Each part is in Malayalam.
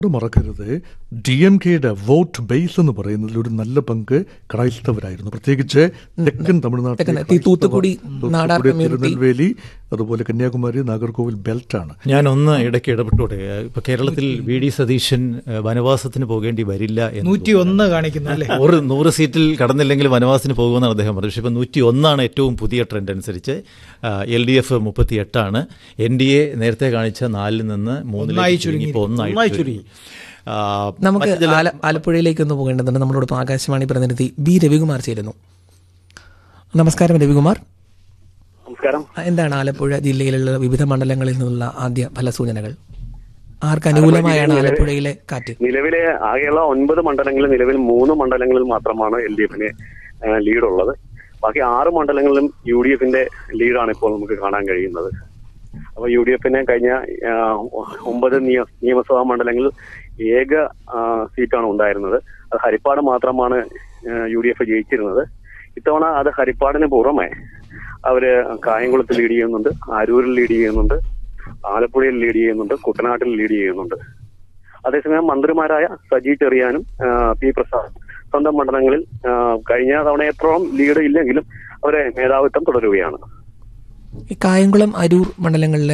മറക്കരുത് ഡി എം കെയുടെ വോട്ട് ബേസ് എന്ന് പറയുന്നതിൽ ഒരു നല്ല പങ്ക് ക്രൈസ്തവരായിരുന്നു പ്രത്യേകിച്ച് തെക്കൻ തമിഴ്നാട്ടിലെ തെക്കൻ ഈ തൂത്തുക്കുടി ക്രൈസ്തവർ, നാടാർ തൂത്തുക്കുടി, community. തിരുനെൽവേലി അതുപോലെ കന്യാകുമാരി നാഗർകോവിൽ ബെൽറ്റാണ് ഞാൻ ഒന്ന് ഇടയ്ക്ക് ഇടപെട്ടോടെ ഇപ്പൊ കേരളത്തിൽ വി ഡി സതീശൻ ഏഹ്, വനവാസത്തിന് പോകേണ്ടി വരില്ല എന്ന് നൂറ്റി ഒന്ന് കാണിക്കുന്നു അല്ലേ നൂറ് നൂറ് സീറ്റിൽ കടന്നില്ലെങ്കിൽ വനവാസത്തിന് പോകുമെന്നാണ് അദ്ദേഹം പറഞ്ഞത് പക്ഷേ ഇപ്പം നൂറ്റി ഒന്നാണ് ഏറ്റവും പുതിയ ട്രെൻഡ് അനുസരിച്ച് എൽ ഡി എഫ് മുപ്പത്തി എട്ടാണ് എൻ ഡി എ നേരത്തെ കാണിച്ച നാലിൽ നിന്ന് ഒന്നായി മൂന്നിലേക്ക് ചുരുങ്ങി. ഇപ്പോൾ ഒന്നായി ഒന്നായി ചുരുങ്ങി ആ, നമുക്ക് മറ്റ് ചില- ആല- ആലപ്പുഴയിലേക്ക് ഒന്ന് പോകേണ്ടതുണ്ട് നമ്മളോടൊപ്പം ആകാശവാണി പ്രതിനിധി ബി രവികുമാർ ചേരുന്നു നമസ്കാരം രവികുമാർ നമസ്കാരം എന്താണ് ആലപ്പുഴ ജില്ലയിലുള്ള വിവിധ മണ്ഡലങ്ങളിൽ നിന്നുള്ള ആദ്യ ഫലസൂചനകൾ ആർക്ക് അനുകൂലമായാണ് ആലപ്പുഴയിലെ കാറ്റ് നിലവിലെ ആകെയുള്ള ഒൻപത് മണ്ഡലങ്ങളിൽ നിലവിൽ മൂന്ന് മണ്ഡലങ്ങളിൽ മാത്രമാണ് എൽ ഡി എഫിന് ലീഡ് ഉള്ളത് ബാക്കി ആറ് മണ്ഡലങ്ങളിലും യു ഡി എഫിന്റെ ലീഡാണ് ഇപ്പോൾ നമുക്ക് കാണാൻ കഴിയുന്നത് അപ്പൊ യു ഡി എഫിന് കഴിഞ്ഞ ആ, ഒമ്പത് നിയ- നിയമസഭാ മണ്ഡലങ്ങളിൽ ഏക ആ, സീറ്റാണ് ഉണ്ടായിരുന്നത് അത് ഹരിപ്പാട് മാത്രമാണ് യു ഡി എഫ് ജയിച്ചിരുന്നത് ഇത്തവണ അത് ഹരിപ്പാടിന് പുറമെ അവര് കായംകുളത്ത് ലീഡ് ചെയ്യുന്നുണ്ട് ആരൂരിൽ ലീഡ് ചെയ്യുന്നുണ്ട് ആലപ്പുഴയിൽ ലീഡ് ചെയ്യുന്നുണ്ട് കുട്ടനാട്ടിൽ ലീഡ് ചെയ്യുന്നുണ്ട് അതേസമയം മന്ത്രിമാരായ സജി ചെറിയാനും ആ, പി പ്രസാദ് സ്വന്തം മണ്ഡലങ്ങളിൽ ആ, കഴിഞ്ഞ തവണയത്രോളം ലീഡ് ഇല്ലെങ്കിലും അവരെ മേധാവിത്വം തുടരുകയാണ് ഈ കായംകുളം അരൂർ മണ്ഡലങ്ങളിലെ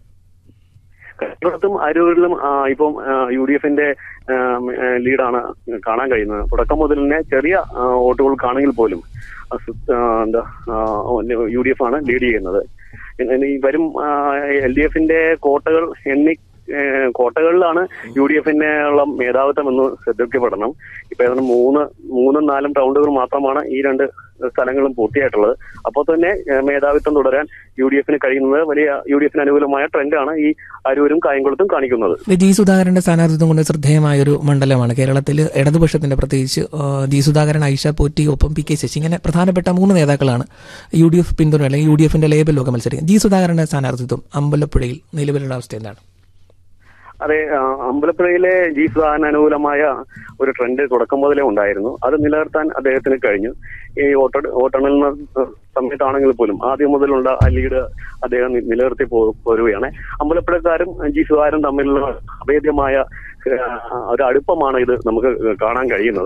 കേരളത്തും അരൂരിലും ആ, ഇപ്പം യു ഡി എഫിന്റെ ലീഡാണ് കാണാൻ കഴിയുന്നത് തുടക്കം മുതൽ തന്നെ ചെറിയ ആ, വോട്ടുകൾക്കാണെങ്കിൽ പോലും ആ, സു- ആ, എന്താ യു ഡി എഫ് ആണ് ലീഡ് ചെയ്യുന്നത് ഇനി ഈ വരും എൽ ഡി എഫിന്റെ കോട്ടകൾ എണ്ണി ഏ, കോട്ടകളിലാണ് യു ഡി എഫിന്റെ ഉള്ള മേധാവിത്വം എന്ന് ശ്രദ്ധിക്കപ്പെടണം ഇപ്പൊ ഏതാണ്ട് മൂന്ന് മൂന്നും നാലും റൗണ്ടുകൾ മാത്രമാണ് ഈ രണ്ട് സ്ഥലങ്ങളും പൂർത്തിയായിട്ടുള്ളത് അപ്പോൾ തന്നെ ഏ, മേധാവിത്വം തുടരാൻ യു ഡി എഫിന് കഴിയുന്നത് വലിയ യു ഡി എഫിന് അനുകൂലമായ ട്രെൻഡാണ് ഈ അരൂരും കായംകുളത്തും കാണിക്കുന്നത് ജി സുധാകരന്റെ സ്ഥാനാർത്ഥിത്വം കൊണ്ട് ശ്രദ്ധേയമായ ഒരു മണ്ഡലമാണ് കേരളത്തിൽ ഇടതുപക്ഷത്തിന്റെ പ്രത്യേകിച്ച് ആ, ജി സുധാകരൻ ഐഷ പോറ്റി ഒപ്പം പി കെ ശശി ഇങ്ങനെ പ്രധാനപ്പെട്ട മൂന്ന് നേതാക്കളാണ് യു ഡി എഫ് പിന്തുണ അല്ലെങ്കിൽ യു ഡി എഫിന്റെ ലേബലിലൊക്കെ മത്സരിക്കുന്നത് ജി സുധാകരന്റെ സ്ഥാനാർത്ഥിത്വം അമ്പലപ്പുഴയിൽ നിലവിലുള്ള അവസ്ഥ എന്താണ് അതെ ആ, അമ്പലപ്പുഴയിലെ ജി സുധാകരന് അനുകൂലമായ ഒരു ട്രെൻഡ് തുടക്കം മുതലേ ഉണ്ടായിരുന്നു അത് നിലനിർത്താൻ അദ്ദേഹത്തിന് കഴിഞ്ഞു ഈ വോട്ട വോട്ടെണ്ണൽ സമയത്താണെങ്കിൽ പോലും ആദ്യം മുതലുള്ള ആ ലീഡ് അദ്ദേഹം നി- നിലനിർത്തി പോ- പോരുകയാണ് അമ്പലപ്പുഴക്കാരും ജി സുധാകരനും തമ്മിലുള്ള അഭേദ്യമായ ആ, ഒരു അടുപ്പമാണ് ഇത് നമുക്ക് കാണാൻ കഴിയുന്നത്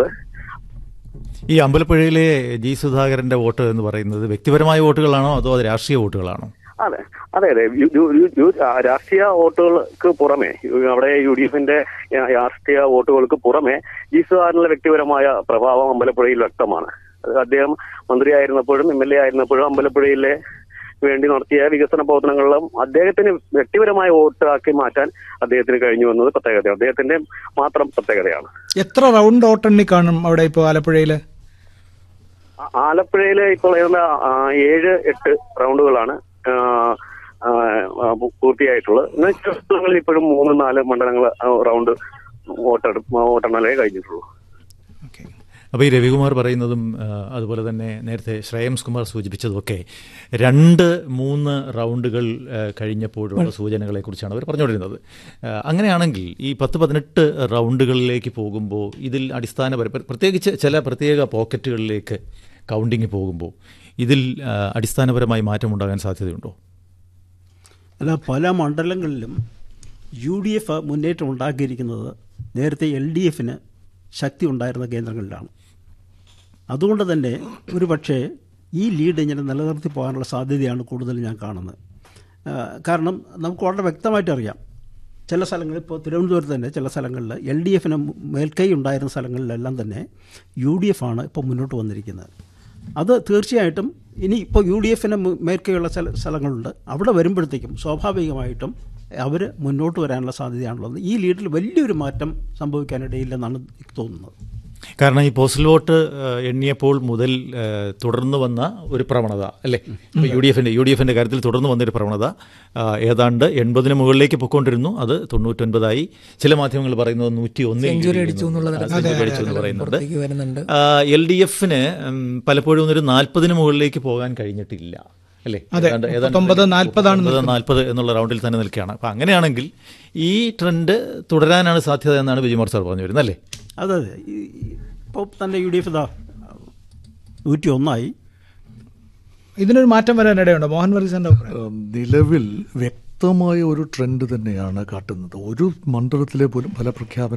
ഈ അമ്പലപ്പുഴയിലെ ജി സുധാകരന്റെ വോട്ട് എന്ന് പറയുന്നത് വ്യക്തിപരമായ വോട്ടുകളാണോ അതോ അത് രാഷ്ട്രീയ വോട്ടുകളാണോ അതെ അതെ അതെ യു- യു- യു- യു- ആ, രാഷ്ട്രീയ വോട്ടുകൾക്ക് പുറമെ യു- അവിടെ യു ഡി എഫിന്റെ ആ, രാഷ്ട്രീയ വോട്ടുകൾക്ക് പുറമെ ജി സുധാകരനുള്ള വ്യക്തിപരമായ പ്രഭാവം അമ്പലപ്പുഴയിൽ വ്യക്തമാണ് അത് അദ്ദേഹം മന്ത്രിയായിരുന്നപ്പോഴും എം എൽ എ ആയിരുന്നപ്പോഴും അമ്പലപ്പുഴയിലെ വേണ്ടി നടത്തിയ വികസന പ്രവർത്തനങ്ങളിലും അദ്ദേഹത്തിന് വ്യക്തിപരമായ വോട്ടാക്കി മാറ്റാൻ അദ്ദേഹത്തിന് കഴിഞ്ഞു എന്നത് പ്രത്യേകത അദ്ദേഹത്തിന്റെ മാത്രം പ്രത്യേകതയാണ് എത്ര റൗണ്ട് ഓട്ടെണ്ണി കാണും അവിടെ ഇപ്പോൾ ആലപ്പുഴയില് ആ- ആലപ്പുഴയിലെ ഇപ്പോൾ ഏതാണ്ട് ആ, ഏഴ് എട്ട് റൗണ്ടുകളാണ് ആ, ആ, ആ, പൂ- പൂർത്തിയായിട്ടുള്ളത് എന്നാൽ ചില സ്ഥലങ്ങളിൽ ഇപ്പോഴും മൂന്ന് നാല് മണ്ഡലങ്ങൾ റൗണ്ട് വോട്ടെടുപ്പ് വോട്ടെണ്ണലേ കഴിഞ്ഞിട്ടുള്ളൂ അപ്പോൾ ഈ രവികുമാർ പറയുന്നതും ആ, അതുപോലെ തന്നെ നേരത്തെ ശ്രേയംസ് കുമാർ സൂചിപ്പിച്ചതുമൊക്കെ രണ്ട് മൂന്ന് റൗണ്ടുകൾ ആ, കഴിഞ്ഞപ്പോഴുള്ള സൂചനകളെ കുറിച്ചാണ് അവർ പറഞ്ഞുകൊണ്ടിരുന്നത് ആ, അങ്ങനെയാണെങ്കിൽ ഈ പത്ത് പതിനെട്ട് റൗണ്ടുകളിലേക്ക് പോകുമ്പോൾ ഇതിൽ അടിസ്ഥാനപര പ്രത്യേകിച്ച് ചില പ്രത്യേക പോക്കറ്റുകളിലേക്ക് കൗണ്ടിങ് പോകുമ്പോൾ ഇതിൽ ആ, അടിസ്ഥാനപരമായി മാറ്റമുണ്ടാകാൻ സാധ്യതയുണ്ടോ അല്ല പല മണ്ഡലങ്ങളിലും യു ഡി എഫ് മുന്നേറ്റം ഉണ്ടാക്കിയിരിക്കുന്നത് നേരത്തെ എൽ ഡി എഫിന് ശക്തി ഉണ്ടായിരുന്ന കേന്ദ്രങ്ങളിലാണ് അതുകൊണ്ട് തന്നെ ഒരു പക്ഷേ ഈ ലീഡ് ഇങ്ങനെ നിലനിർത്തി പോകാനുള്ള സാധ്യതയാണ് കൂടുതൽ ഞാൻ കാണുന്നത് ആ, കാരണം നമുക്ക് വളരെ വ്യക്തമായിട്ട് അറിയാം ചില സ്ഥലങ്ങളിൽ ഇപ്പോൾ തിരുവനന്തപുരത്ത് തന്നെ ചില സ്ഥലങ്ങളിൽ എൽ ഡി എഫിന് മേൽക്കൈ ഉണ്ടായിരുന്ന സ്ഥലങ്ങളിലെല്ലാം തന്നെ യു ഡി എഫ് ആണ് ഇപ്പോൾ മുന്നോട്ട് വന്നിരിക്കുന്നത് അത് തീർച്ചയായിട്ടും ഇനി ഇപ്പോൾ യു ഡി എഫിന് മേൽക്കൈയുള്ള ചില സ്ഥലങ്ങളുണ്ട് അവിടെ വരുമ്പോഴത്തേക്കും സ്വാഭാവികമായിട്ടും അവർ മുന്നോട്ട് വരാനുള്ള സാധ്യതയാണുള്ളത് ഈ ലീഡിൽ വലിയൊരു മാറ്റം സംഭവിക്കാനിടയില്ലെന്നാണ് എനിക്ക് തോന്നുന്നത് കാരണം ഈ പോസ്റ്റൽ വോട്ട് ആ, എണ്ണിയപ്പോൾ മുതൽ ആ, തുടർന്ന് വന്ന ഒരു പ്രവണത അല്ലേ ഇപ്പോൾ യു ഡി എഫിൻ്റെ യു ഡി എഫിൻ്റെ കാര്യത്തിൽ തുടർന്ന് വന്നൊരു പ്രവണത ആ, ഏതാണ്ട് എൺപതിന് മുകളിലേക്ക് പൊയ്ക്കൊണ്ടിരുന്നു അത് തൊണ്ണൂറ്റൊൻപതായി ചില മാധ്യമങ്ങൾ പറയുന്നത് നൂറ്റി സെഞ്ചുറി അടിച്ചു എന്നുള്ള തരത്തിൽ സെഞ്ചുറി അടിച്ചു എന്ന് പറയുന്നുണ്ട് പുറത്തേക്ക് വരുന്നുണ്ട് എൽ ഡി എഫിന് പലപ്പോഴും ഒരു നാൽപ്പതിന് മുകളിലേക്ക് പോകാൻ കഴിഞ്ഞിട്ടില്ല അല്ലേ അതെ, ഏതാണ്ട്- ഏതാണ്ട് മുപ്പത്തൊമ്പത്, നാൽപ്പതാണ് മുപ്പത്തൊമ്പത്, നാൽപ്പത് എന്നുള്ള റൗണ്ടിൽ തന്നെ നിൽക്കുകയാണ് അപ്പം അങ്ങനെയാണെങ്കിൽ ഈ ട്രെൻഡ് തുടരാനാണ് സാധ്യത എന്നാണ് ബിജുമാർ സാർ പറഞ്ഞു വരുന്നത് അല്ലേ അതെ അതെ ഈ- ഇപ്പോൾ തന്നെ യു ഡി എഫ് ഇതാ നൂറ്റി ഒന്നായി ഇതിനൊരു മാറ്റം വരാനിടയുണ്ടോ മോഹൻ വർഗീസിന്റെ അഭിപ്രായം ഏഹ് നിലവിൽ വ്യക്തമായ വ്യത്യസ്തമായ ഒരു ട്രെൻഡ് തന്നെയാണ് കാട്ടുന്നത് ഒരു മണ്ഡലത്തിലെ പോലും ഫലപ്രഖ്യാപനം